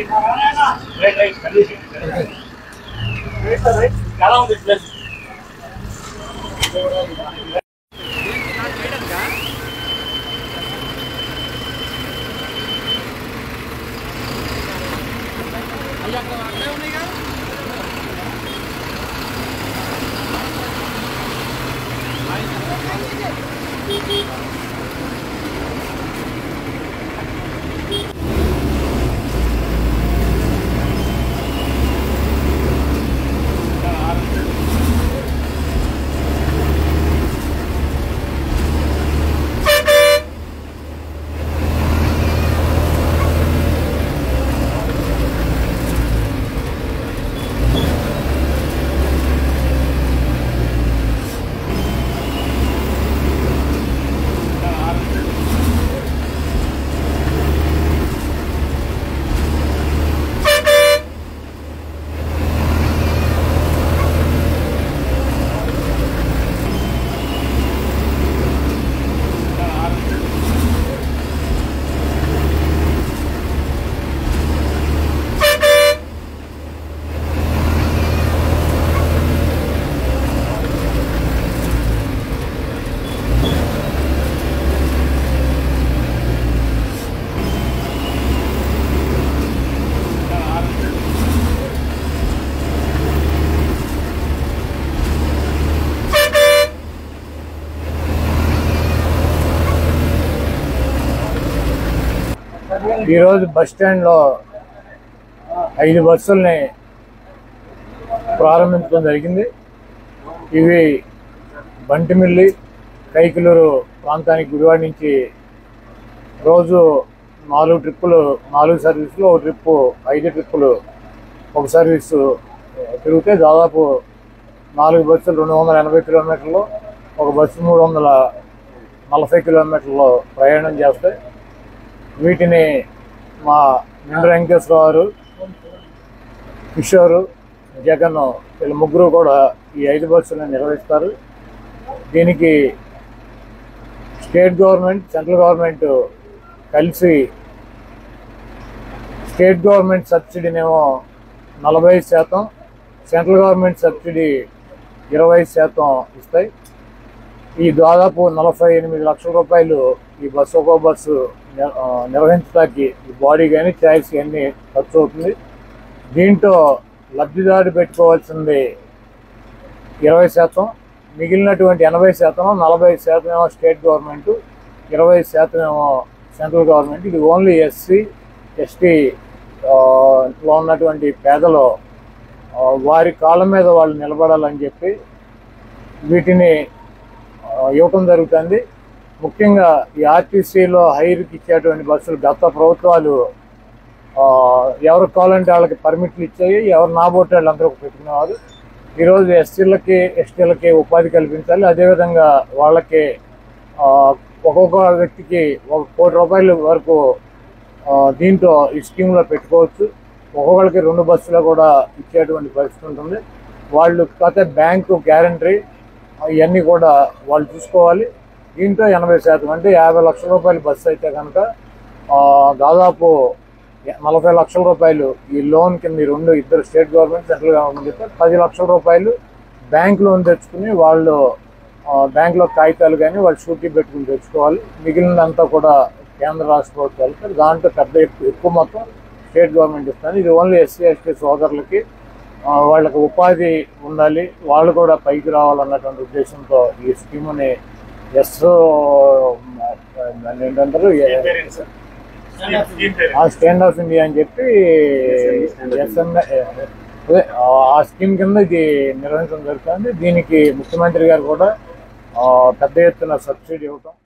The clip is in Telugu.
రైట్ రైట్ కండిషన్ చాలా ఉంది ప్లస్ ఈరోజు బస్ స్టాండ్లో ఐదు బస్సుల్ని ప్రారంభించడం జరిగింది ఇవి బంటిమిల్లి కైకిలూరు ప్రాంతానికి గుడివాడ నుంచి రోజు నాలుగు ట్రిప్పులు నాలుగు సర్వీసులు ఒక ట్రిప్పు ఐదు ట్రిప్పులు ఒక సర్వీసు తిరిగితే దాదాపు నాలుగు బస్సులు రెండు వందల ఎనభై కిలోమీటర్లు ఒక బస్సు మూడు వందల నలభై కిలోమీటర్లు ప్రయాణం చేస్తాయి వీటిని మా నిండు వెంకటేశ్వరరావు గారు కిషోరు జగన్ వీళ్ళ ముగ్గురు కూడా ఈ ఐదు బస్సులను నిర్వహిస్తారు దీనికి స్టేట్ గవర్నమెంట్ సెంట్రల్ గవర్నమెంట్ కలిసి స్టేట్ గవర్నమెంట్ సబ్సిడీనేమో నలభై శాతం సెంట్రల్ గవర్నమెంట్ సబ్సిడీ ఇరవై శాతం ఇస్తాయి ఈ దాదాపు నలభై ఎనిమిది లక్షల రూపాయలు ఈ బస్సు ఒక్కో బస్సు నిర్- ఆ, నిర్వహించడానికి ఈ బాడీ కానీ ట్యాక్స్ అన్నీ ఖర్చు అవుతుంది దీంట్లో లబ్ధిదారు పెట్టుకోవాల్సింది ఇరవై శాతం మిగిలినటువంటి ఎనభై శాతం నలభై శాతం ఏమో స్టేట్ గవర్నమెంట్ ఇరవై శాతం ఏమో సెంట్రల్ గవర్నమెంట్ ఇది ఓన్లీ ఎస్సీ ఎస్టీ లో ఉన్నటువంటి పేదలు ఆ, వారి కాళ్ళ మీద వాళ్ళు నిలబడాలని చెప్పి వీటిని ఆ, ఇవ్వటం జరుగుతుంది ముఖ్యంగా ఈ ఆర్టీసీలో హైర్కి ఇచ్చేటువంటి బస్సులు గత ప్రభుత్వాలు ఆ, ఎవరికి కావాలంటే వాళ్ళకి పర్మిట్లు ఇచ్చాయి ఎవరు నాబోటే వాళ్ళందరూ పెట్టుకునేవారు ఈరోజు ఎస్సీలకి ఎస్టీలకి ఉపాధి కల్పించాలి అదేవిధంగా వాళ్ళకి ఆ, ఒక్కొక్క వ్యక్తికి ఒక కోటి రూపాయల వరకు ఆ, దీంట్లో ఈ స్కీమ్లో పెట్టుకోవచ్చు ఒక్కొక్కరికి రెండు బస్సులో కూడా ఇచ్చేటువంటి పరిస్థితి ఉంటుంది వాళ్ళు కాకపోతే బ్యాంకు గ్యారంటీ ఇవన్నీ కూడా వాళ్ళు చూసుకోవాలి దీంట్లో ఎనభై శాతం అంటే యాభై లక్షల రూపాయల బస్సు అయితే కనుక ఆ, దాదాపు నలభై లక్షల రూపాయలు ఈ లోన్ కింద ఈ రెండు ఇద్దరు స్టేట్ గవర్నమెంట్ సెంట్రల్ గవర్నమెంట్ అయితే పది లక్షల రూపాయలు బ్యాంక్ లోన్ తెచ్చుకుని వాళ్ళు ఆ, బ్యాంకులో కాగితాలు కానీ వాళ్ళు షూటీ పెట్టుకుని తెచ్చుకోవాలి మిగిలినంతా కూడా కేంద్ర రాష్ట్ర ప్రభుత్వాలు దాంట్లో పెద్ద ఎక్కువ ఎక్కువ మొత్తం స్టేట్ గవర్నమెంట్ ఇస్తుంది ఇది ఓన్లీ ఎస్సీ ఎస్టీ సోదరులకి ఆ, వాళ్ళకి ఉపాధి ఉండాలి వాళ్ళు కూడా పైకి రావాలన్నటువంటి ఉద్దేశంతో ఈ స్కీమ్ని ఎస్ దాన్ని ఏంటంటారు ఆ స్టాండ్ ఆఫ్ ఇండియా అని చెప్పి ఎస్ఎంఏ అదే, ఆ స్కీమ్ కింద ఇది నిర్వహించడం జరుగుతుంది దీనికి ముఖ్యమంత్రి గారు కూడా ఆ, పెద్ద ఎత్తున సబ్సిడీ ఇవ్వటం